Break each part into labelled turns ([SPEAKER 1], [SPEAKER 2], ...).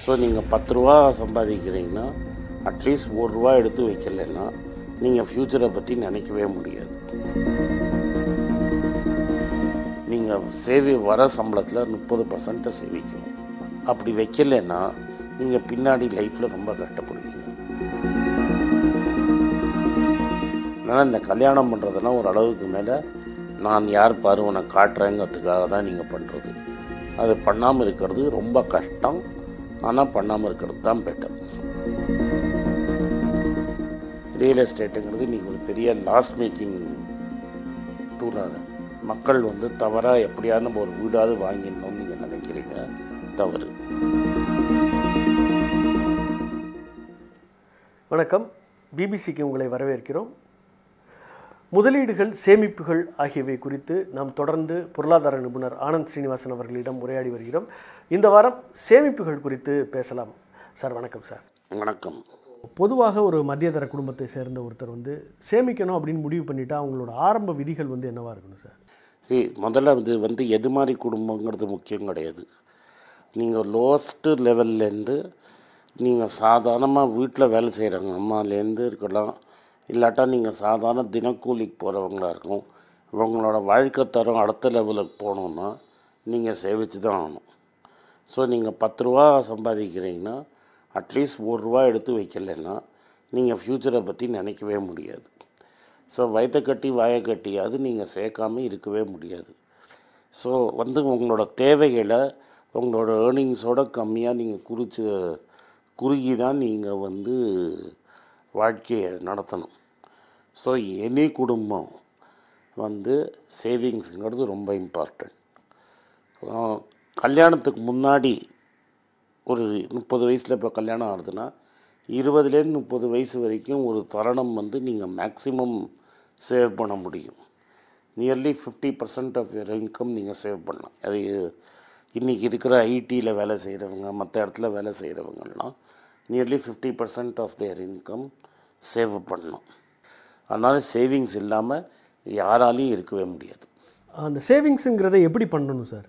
[SPEAKER 1] so நீங்கள் பத்து ரூபா சம்பாதிக்கிறீங்கன்னா அட்லீஸ்ட் ஒரு ரூபா எடுத்து வைக்கலைன்னா நீங்கள் ஃப்யூச்சரை பற்றி நினைக்கவே முடியாது நீங்கள் சேவி வர சம்பளத்தில் முப்பது பர்சன்ட்டை சேவிக்கணும் அப்படி வைக்கலைன்னா நீங்கள் பின்னாடி லைஃப்பில் ரொம்ப கஷ்டப்படுவீங்க அதனால் இந்த கல்யாணம் பண்ணுறதெல்லாம் ஒரு அளவுக்கு மேலே நான் யார் பாரு உனக்கு காட்டுறேங்கிறதுக்காக தான் நீங்கள் பண்ணுறது அது பண்ணாமல் இருக்கிறது ரொம்ப கஷ்டம் ஆனால் பண்ணாமல் இருக்கிறது தான் பெட்டர் ரியல் எஸ்டேட்டுங்கிறது இன்றைக்கி ஒரு பெரிய லாஸ் மேக்கிங் டூலாக மக்கள் வந்து தவறாக எப்படியாவது நம்ம ஒரு வீடாவது வாங்கிடணும்னு நீங்கள் நினைக்கிறீங்க தவறு
[SPEAKER 2] வணக்கம் பிபிசிக்கு உங்களை வரவேற்கிறோம் முதலீடுகள் சேமிப்புகள் ஆகியவை குறித்து நாம் தொடர்ந்து பொருளாதார நிபுணர் ஆனந்த் ஸ்ரீனிவாசன் அவர்களிடம் உரையாடி வருகிறோம் இந்த வாரம் சேமிப்புகள் குறித்து பேசலாம் சார் வணக்கம் சார்
[SPEAKER 1] வணக்கம்
[SPEAKER 2] பொதுவாக ஒரு மத்தியதர குடும்பத்தை சேர்ந்த ஒருத்தர் வந்து சேமிக்கணும் அப்படின்னு முடிவு பண்ணிட்டா அவங்களோட ஆரம்ப விதிகள் வந்து என்னவா இருக்கணும் சார்
[SPEAKER 1] சரி முதல்ல அது வந்து எது மாதிரி குடும்பங்கிறது முக்கியம் கிடையாது நீங்கள் லோவஸ்ட்டு லெவல்லேருந்து நீங்கள் சாதாரணமாக வீட்டில் வேலை செய்கிறவங்க அம்மாலேருந்து இருக்கலாம் இல்லாட்டா நீங்கள் சாதாரண தினக்கூலிக்கு போகிறவங்களா இருக்கும் இவங்களோட வாழ்க்கை தரம் அடுத்த லெவலுக்கு போகணுன்னா நீங்கள் சேவிச்சு தான் ஆகணும் ஸோ நீங்கள் பத்து ரூபா சம்பாதிக்கிறீங்கன்னா அட்லீஸ்ட் ஒரு ரூபா எடுத்து வைக்கலைன்னா நீங்கள் ஃப்யூச்சரை பற்றி நினைக்கவே முடியாது ஸோ வயத்தை கட்டி வாயை கட்டியாவது நீங்கள் சேர்க்காம இருக்கவே முடியாது ஸோ வந்து உங்களோட தேவைகளை உங்களோட ஏர்னிங்ஸோட கம்மியாக நீங்கள் குறித்து குறுகி தான் நீங்கள் வந்து வாழ்க்கையை நடத்தணும் ஸோ எனி குடும்பம் வந்து சேவிங்ஸுங்கிறது ரொம்ப இம்பார்ட்டண்ட் கல்யாணத்துக்கு முன்னாடி ஒரு முப்பது வயசில் இப்போ கல்யாணம் ஆகுதுன்னா இருபதுலேருந்து முப்பது வயசு வரைக்கும் ஒரு தருணம் வந்து நீங்கள் மேக்ஸிமம் சேவ் பண்ண முடியும் nearly fifty percent of your income நீங்கள் சேவ் பண்ணலாம் அது இன்றைக்கி இருக்கிற ஐடியில் வேலை செய்கிறவங்க மற்ற இடத்துல வேலை செய்கிறவங்கலாம் nearly fifty percent of their income save பண்ணலாம் அதனால் சேவிங்ஸ் இல்லாமல் யாராலையும் இருக்கவே முடியாது
[SPEAKER 2] அந்த சேவிங்ஸுங்கிறதை எப்படி பண்ணணும் சார்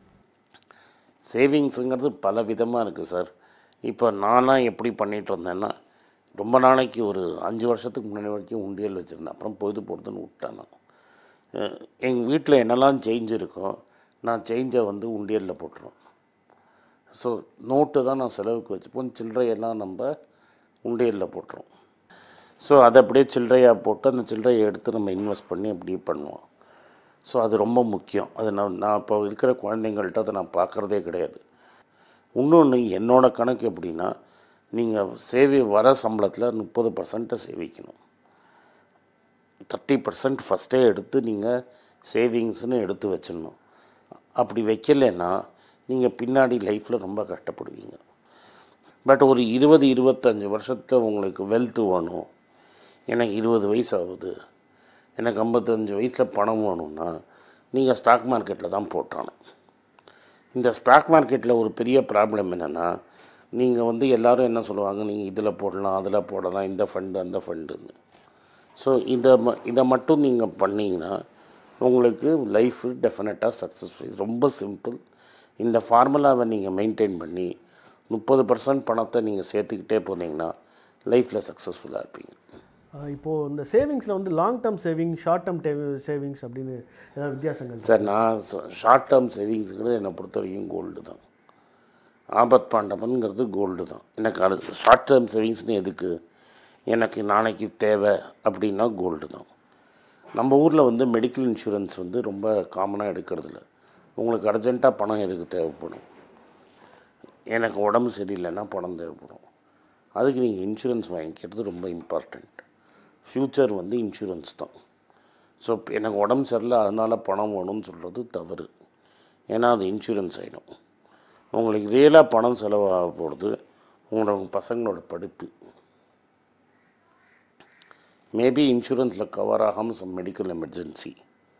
[SPEAKER 1] சேவிங்ஸுங்கிறது பல விதமாக இருக்குது சார் இப்போ நானாக எப்படி பண்ணிகிட்டு இருந்தேன்னா ரொம்ப நாளைக்கு ஒரு அஞ்சு வருஷத்துக்கு முன்னாடி வரைக்கும் உண்டியல் வச்சுருந்தேன் அப்புறம் பொழுது போகிறதுன்னு விட்டேன் நான் எங்கள் வீட்டில் என்னெல்லாம் சேஞ்ச் இருக்கோ நான் சேஞ்சை வந்து உண்டியலில் போட்டுருவேன் ஸோ நோட்டு தான் நான் செலவுக்கு வச்சுப்போம் சில்லறையெல்லாம் நம்ம உண்டியலில் போட்டுருவோம் ஸோ அதை அப்படியே சில்லறையாக போட்டு அந்த சில்லறையை எடுத்து நம்ம இன்வெஸ்ட் பண்ணி அப்படியே பண்ணுவோம் ஸோ அது ரொம்ப முக்கியம் அது நான் நான் இப்போ இருக்கிற குழந்தைங்கள்ட்ட அதை நான் பார்க்குறதே கிடையாது இன்னொன்று என்னோடய கணக்கு எப்படின்னா நீங்கள் சேவி வர சம்பளத்தில் முப்பது பர்சன்ட்டை சேவிக்கணும் தேர்ட்டி பர்சன்ட் ஃபஸ்ட்டே எடுத்து நீங்கள் சேவிங்ஸ்னு எடுத்து வச்சிடணும் அப்படி வைக்கலைன்னா நீங்கள் பின்னாடி லைஃப்பில் ரொம்ப கஷ்டப்படுவீங்க பட் ஒரு இருபது இருபத்தஞ்சி வருஷத்தில் உங்களுக்கு வெல்த் வேணும் எனக்கு இருபது வயசு ஆகுது எனக்கு ஐம்பத்தஞ்சு வயசில் பணம் வேணும்னா நீங்கள் ஸ்டாக் மார்க்கெட்டில் தான் போட்டானோ இந்த ஸ்டாக் மார்க்கெட்டில் ஒரு பெரிய ப்ராப்ளம் என்னென்னா நீங்கள் வந்து எல்லோரும் என்ன சொல்லுவாங்க நீங்கள் இதில் போடலாம் அதில் போடலாம் இந்த ஃபண்டு அந்த ஃபண்டுன்னு ஸோ இதை ம இதை மட்டும் நீங்கள் பண்ணிங்கன்னா உங்களுக்கு லைஃப் டெஃபினட்டாக சக்ஸஸ்ஃபுல் ரொம்ப சிம்பிள் இந்த ஃபார்முலாவை நீங்கள் மெயின்டைன் பண்ணி முப்பது பர்சன்ட் பணத்தை நீங்கள் சேர்த்துக்கிட்டே போனீங்கன்னா லைஃப்பில் சக்ஸஸ்ஃபுல்லாக இருப்பீங்க
[SPEAKER 2] ஆஹ் இப்போ இந்த சேவிங்ஸில் வந்து long term saving short term savings அப்படின்னு ஏதாவது வித்தியாசங்கள்
[SPEAKER 1] சார் நான் ஷார்ட் டேர்ம் சேவிங்ஸுங்கிறது என்னை பொறுத்த வரைக்கும் கோல்டு தான் ஆபத் பாண்டவன்கிறது கோல்டு தான் எனக்கு அது ஷார்ட் டேர்ம் சேவிங்ஸ்னு எதுக்கு எனக்கு நாளைக்கு தேவை அப்படின்னா கோல்டு தான் நம்ம ஊரில் வந்து மெடிக்கல் இன்சூரன்ஸ் வந்து ரொம்ப காமனாக எடுக்கிறதில்ல உங்களுக்கு அர்ஜெண்ட்டாக பணம் எதுக்கு தேவைப்படும் எனக்கு உடம்பு சரியில்லைன்னா பணம் தேவைப்படும் அதுக்கு நீங்கள் இன்சூரன்ஸ் வாங்கிக்கிறது ரொம்ப இம்பார்ட்டண்ட் ஃப்யூச்சர் வந்து இன்சூரன்ஸ் தான் ஸோ எனக்கு உடம்பு சரியில்லை அதனால் பணம் வேணும்னு சொல்கிறது தவறு ஏன்னா அது இன்சூரன்ஸ் ஆகிடும் உங்களுக்கு ரியலாக பணம் செலவாக போகிறது உங்களோட பசங்களோட படிப்பு மேபி இன்சூரன்ஸில் கவர் ஆகாமல் சம் மெடிக்கல் எமர்ஜென்சி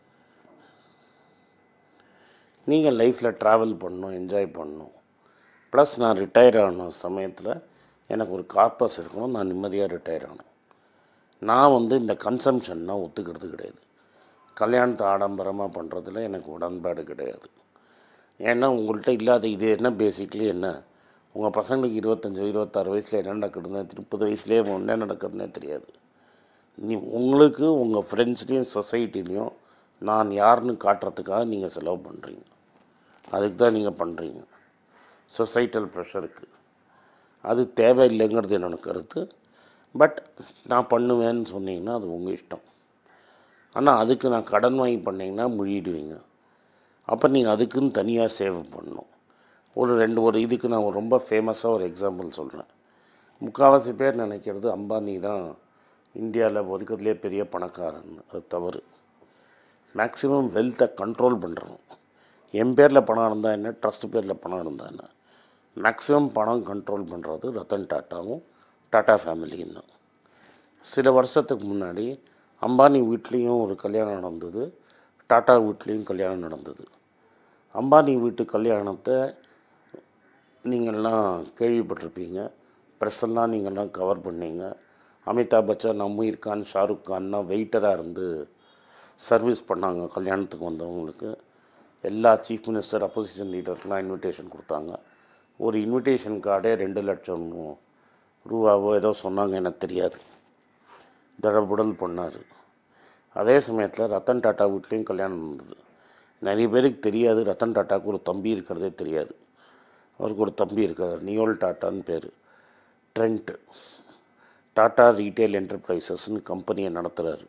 [SPEAKER 1] நீங்கள் லைஃப்பில் ட்ராவல் பண்ணணும் என்ஜாய் பண்ணணும் ப்ளஸ் நான் ரிட்டையர் ஆன சமயத்தில் எனக்கு ஒரு கார்பஸ் இருக்கணும் நான் நிம்மதியாக ரிட்டையர் ஆகணும் நான் வந்து இந்த கன்சம்ஷன்னா ஒத்துக்கிறது கிடையாது கல்யாணத்தை ஆடம்பரமாக பண்ணுறதுல எனக்கு உடன்பாடு கிடையாது ஏன்னா உங்கள்கிட்ட இல்லாத இது என்ன பேசிக்லி என்ன உங்கள் பசங்களுக்கு இருபத்தஞ்சி இருபத்தாறு வயசில் என்ன நடக்குதுன்னு முப்பது வயசுலேயே என்ன நடக்குதுன்னே தெரியாது நீ உங்களுக்கு உங்கள் ஃப்ரெண்ட்ஸ்லேயும் சொசைட்டிலையும் நான் யாருன்னு காட்டுறதுக்காக நீங்கள் செலவு பண்ணுறீங்க அதுக்கு தான் நீங்கள் பண்ணுறீங்க சொசைட்டல் ப்ரெஷருக்கு அது தேவையில்லைங்கிறது என்னோட கருத்து பட் நான் பண்ணுவேன்னு சொன்னீங்கன்னா அது உங்கள் இஷ்டம் ஆனால் அதுக்கு நான் கடன் வாங்கி பண்ணீங்கன்னா முழிடுவீங்க அப்போ நீங்கள் அதுக்குன்னு தனியாக சேவ் பண்ணணும் ஒரு ரெண்டு ஒரு இதுக்கு நான் ஒரு ரொம்ப ஃபேமஸாக ஒரு எக்ஸாம்பிள் சொல்கிறேன் முக்கால்வாசி பேர் நினைக்கிறது அம்பானி தான் இந்தியாவில் இருக்கிறதுலே பெரிய பணக்காரன் அது தவறு மேக்ஸிமம் வெல்த்தை கண்ட்ரோல் பண்ணுறோம் என் பேரில் பணம் இருந்தால் என்ன ட்ரஸ்ட் பேரில் பணம் இருந்தால் என்ன மேக்ஸிமம் பணம் கண்ட்ரோல் பண்ணுறது ரத்தன் டாட்டாவும் டாட்டா ஃபேமிலியும் தான் சில வருஷத்துக்கு முன்னாடி அம்பானி வீட்லேயும் ஒரு கல்யாணம் நடந்தது டாட்டா வீட்லேயும் கல்யாணம் நடந்தது அம்பானி வீட்டு கல்யாணத்தை நீங்கள்லாம் கேள்விப்பட்டிருப்பீங்க ப்ரெஸ்ஸெல்லாம் நீங்கள்லாம் கவர் பண்ணீங்க அமிதாப் பச்சன் அமீர் கான் ஷாருக் கான்லாம் வெயிட்டராக இருந்து சர்வீஸ் பண்ணாங்க கல்யாணத்துக்கு வந்தவங்களுக்கு எல்லா சீஃப் மினிஸ்டர் அப்போசிஷன் லீடருக்குலாம் இன்விடேஷன் கொடுத்தாங்க ஒரு இன்விடேஷன் கார்டே ரெண்டு லட்சம் ரூபாவோ ஏதோ சொன்னாங்க எனக்கு தெரியாது தடபுடல் பண்ணார் அதே சமயத்தில் ரத்தன் டாட்டா வீட்லேயும் கல்யாணம் நடந்தது நிறைய பேருக்கு தெரியாது ரத்தன் டாட்டாவுக்கு ஒரு தம்பி இருக்கிறதே தெரியாது அவருக்கு ஒரு தம்பி இருக்கார் நியோல் டாட்டான்னு பேர் ட்ரெண்ட் டாட்டா ரீட்டைல் என்டர்பிரைசஸ்னு கம்பெனியை நடத்துகிறாரு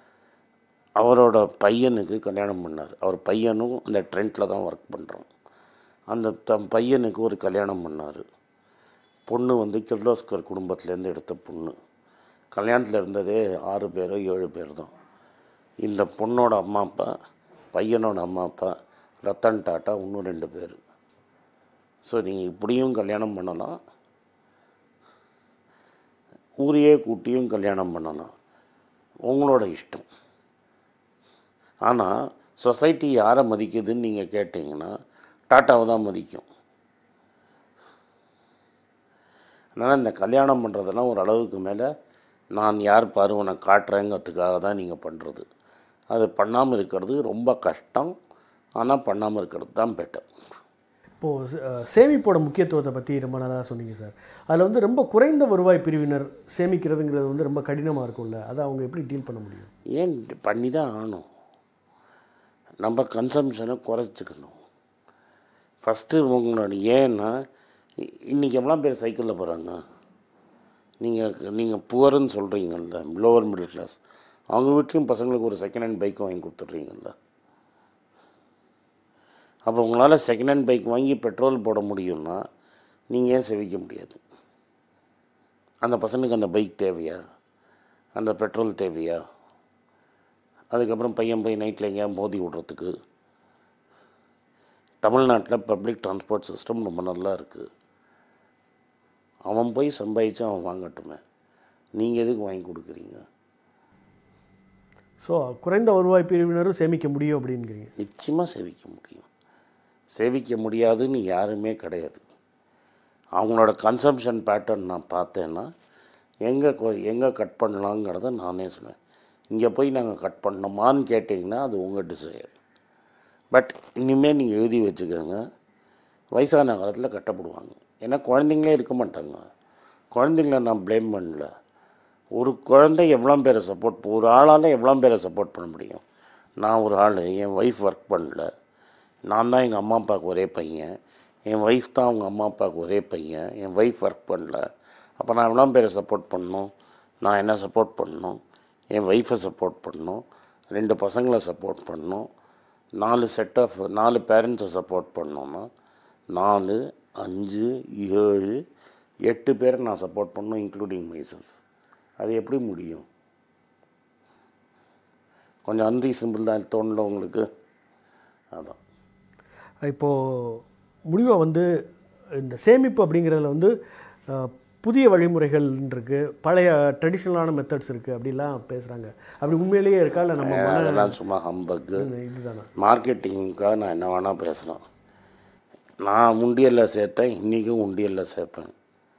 [SPEAKER 1] அவரோட பையனுக்கு கல்யாணம் பண்ணார் அவர் பையனும் அந்த ட்ரெண்டில் தான் ஒர்க் பண்ணுறான் அந்த த பையனுக்கு ஒரு கல்யாணம் பண்ணார் பொண்ணு வந்து கிர்லோஸ்கர் குடும்பத்துலேருந்து எடுத்த பொண்ணு கல்யாணத்தில் இருந்ததே ஆறு பேரோ ஏழு பேர் தான் இந்த பொண்ணோட அம்மா அப்பா பையனோட அம்மா அப்பா ரத்தன் டாட்டா இன்னும் ரெண்டு பேர் ஸோ நீங்கள் இப்படியும் கல்யாணம் பண்ணலாம் ஊரையே கூட்டியும் கல்யாணம் பண்ணலாம் உங்களோட இஷ்டம் ஆனால் சொசைட்டி யாரை மதிக்குதுன்னு நீங்கள் கேட்டிங்கன்னா டாட்டாவை தான் மதிக்கும் அதனால் இந்த கல்யாணம் பண்ணுறதெல்லாம் ஒரு அளவுக்கு மேலே நான் யார் பாரு உனக்கு காட்டுறேங்கிறதுக்காக தான் நீங்கள் பண்ணுறது அது பண்ணாமல் இருக்கிறது ரொம்ப கஷ்டம் ஆனால் பண்ணாமல் இருக்கிறது தான் பெட்டர்
[SPEAKER 2] இப்போது ச- அஹ் சேமிப்போட முக்கியத்துவத்தை பற்றி ரொம்ப நல்லா சொன்னீங்க சார் அதில் வந்து ரொம்ப குறைந்த வருவாய் பிரிவினர் சேமிக்கிறதுங்கிறது வந்து ரொம்ப கடினமாக இருக்கும்ல அதை அவங்க எப்படி டீல் பண்ண முடியும்
[SPEAKER 1] ஏன் பண்ணி தான் ஆகணும் நம்ம கன்சம்ஷனை குறைச்சிக்கணும் ஃபஸ்ட்டு உங்களோட ஏன்னா இ- இன்னைக்கு எவ்வளோ பேர் சைக்கிளில் போகிறாங்க நீங்கள் நீங்கள் புவர்னு சொல்கிறீங்கல்ல லோவர் மிடில் கிளாஸ் அவங்க வீட்லேயும் பசங்களுக்கு ஒரு செகண்ட் ஹேண்ட் பைக் வாங்கி கொடுத்துட்றீங்கல்ல அப்போ உங்களால் செகண்ட் ஹேண்ட் பைக் வாங்கி பெட்ரோல் போட முடியும்னா நீங்கள் ஏன் சேவிக்க முடியாது அந்த பசங்களுக்கு அந்த பைக் தேவையா அந்த பெட்ரோல் தேவையா அதுக்கப்புறம் பையன் போய் நைட்டில் எங்கேயா மோதி விடுறதுக்கு தமிழ்நாட்டில் பப்ளிக் டிரான்ஸ்போர்ட் சிஸ்டம் ரொம்ப நல்லா இருக்குது அவன் போய் சம்பாதிச்சு அவன் வாங்கட்டுமே நீங்கள் எதுக்கு வாங்கி கொடுக்குறீங்க
[SPEAKER 2] ஸோ குறைந்த வருவாய் பிரிவினரும் சேமிக்க முடியும் அப்படிங்கிறீங்க
[SPEAKER 1] நிச்சயமாக சேவிக்க முடியும் சேவிக்க முடியாதுன்னு யாருமே கிடையாது அவங்களோட கன்சம்ஷன் பேட்டர்ன் நான் பார்த்தேன்னா எங்கே எங்கே கட் பண்ணலாங்கிறத நானே சொன்னேன் இங்கே போய் நாங்கள் கட் பண்ணோமான்னு கேட்டிங்கன்னா அது உங்கள் டிசைர் பட் இனிமேல் நீங்கள் எழுதி வச்சுக்கோங்க வயசான காலத்தில் கட்டப்படுவாங்க ஏன்னா குழந்தைங்களே இருக்க மாட்டாங்க குழந்தைங்கள நான் ப்ளேம் பண்ணல ஒரு குழந்தை எவ்வளோ பேரை சப்போர்ட் ஒரு ஆளால் எவ்வளோ பேரை சப்போர்ட் பண்ண முடியும் நான் ஒரு ஆள் என் ஒய்ஃப் ஒர்க் பண்ணல நான் தான் எங்கள் அம்மா அப்பாவுக்கு ஒரே பையன் என் ஒய்ஃப் தான் அவங்க அம்மா அப்பாவுக்கு ஒரே பையன் என் ஒய்ஃப் ஒர்க் பண்ணல அப்போ நான் எவ்வளோ பேரை சப்போர்ட் பண்ணணும் நான் என்ன சப்போர்ட் பண்ணணும் என் ஒய்ஃபை சப்போர்ட் பண்ணணும் ரெண்டு பசங்களை சப்போர்ட் பண்ணணும் நாலு செட் ஆஃப் நாலு பேரண்ட்ஸை சப்போர்ட் பண்ணோன்னா நாலு அஞ்சு ஏழு எட்டு பேரை நான் சப்போர்ட் பண்ணணும் இன்க்ளூடிங் மைசெல்ஃப் அது எப்படி முடியும் கொஞ்சம் அன்ரீசனபிள் தான் தோணல உங்களுக்கு அதான்
[SPEAKER 2] இப்போது முடிவாக வந்து இந்த சேமிப்பு அப்படிங்கிறதுல வந்து அஹ், புதிய வழிமுறைகள் இருக்குது பழைய ட்ரெடிஷ்னலான மெத்தட்ஸ் இருக்குது அப்படிலாம் பேசுகிறாங்க அப்படி உண்மையிலேயே இருக்கா இல்லை நம்ம மன
[SPEAKER 1] அதெல்லாம் சும்மா ஹம்பக்கு
[SPEAKER 2] இதுதானா
[SPEAKER 1] மார்க்கெட்டிங்க்காக நான் என்ன வேணால் பேசலாம் நான் உண்டியலில் சேர்த்தேன் இன்றைக்கும் உண்டியலில் சேர்ப்பேன்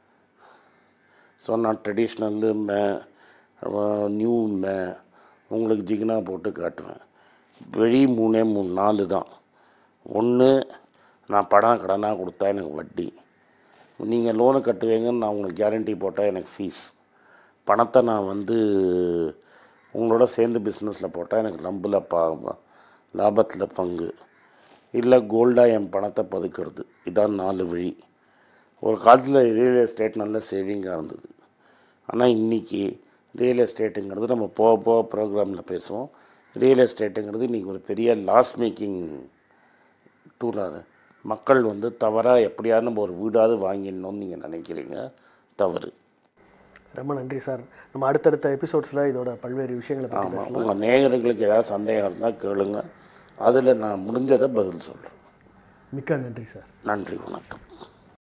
[SPEAKER 1] ஸோ நான் ட்ரெடிஷ்னல்லு மே நியூ மே உங்களுக்கு ஜிகினா போட்டு காட்டுவேன் வெளி மூணே மூணு நாலு தான் ஒன்று நான் படம் கடனாக கொடுத்தா எனக்கு வட்டி நீங்கள் லோனு கட்டுவீங்கன்னு நான் உங்களுக்கு கேரண்டி போட்டால் எனக்கு ஃபீஸ் பணத்தை நான் வந்து உங்களோட சேர்ந்து பிஸ்னஸில் போட்டால் எனக்கு லம்பில் பா லாபத்தில் பங்கு இல்லை கோல்டாக என் பணத்தை பதுக்கிறது இதான் நாலு வழி ஒரு காலத்தில் ரியல் எஸ்டேட் நல்ல சேவிங்காக இருந்தது ஆனால் இன்றைக்கி ரியல் எஸ்டேட்டுங்கிறது நம்ம போக போக ப்ரோக்ராமில் பேசுவோம் ரியல் எஸ்டேட்டுங்கிறது இன்றைக்கி ஒரு பெரிய லாஸ் மேக்கிங் டூலாக மக்கள் வந்து தவறாக எப்படியாவது நம்ம ஒரு வீடாவது வாங்கிடணும்னு நீங்கள் நினைக்கிறீங்க தவறு
[SPEAKER 2] ரொம்ப நன்றி சார் நம்ம அடுத்தடுத்த எபிசோட்ஸில் இதோட பல்வேறு விஷயங்களை பற்றி
[SPEAKER 1] ஆமாம்
[SPEAKER 2] பேசலாம்
[SPEAKER 1] உங்கள் நேயர்களுக்கு ஏதாவது சந்தேகம் இருந்தால் கேளுங்க அதில் நான் முடிஞ்சதை பதில் சொல்கிறேன்
[SPEAKER 2] மிக்க நன்றி சார்
[SPEAKER 1] நன்றி வணக்கம்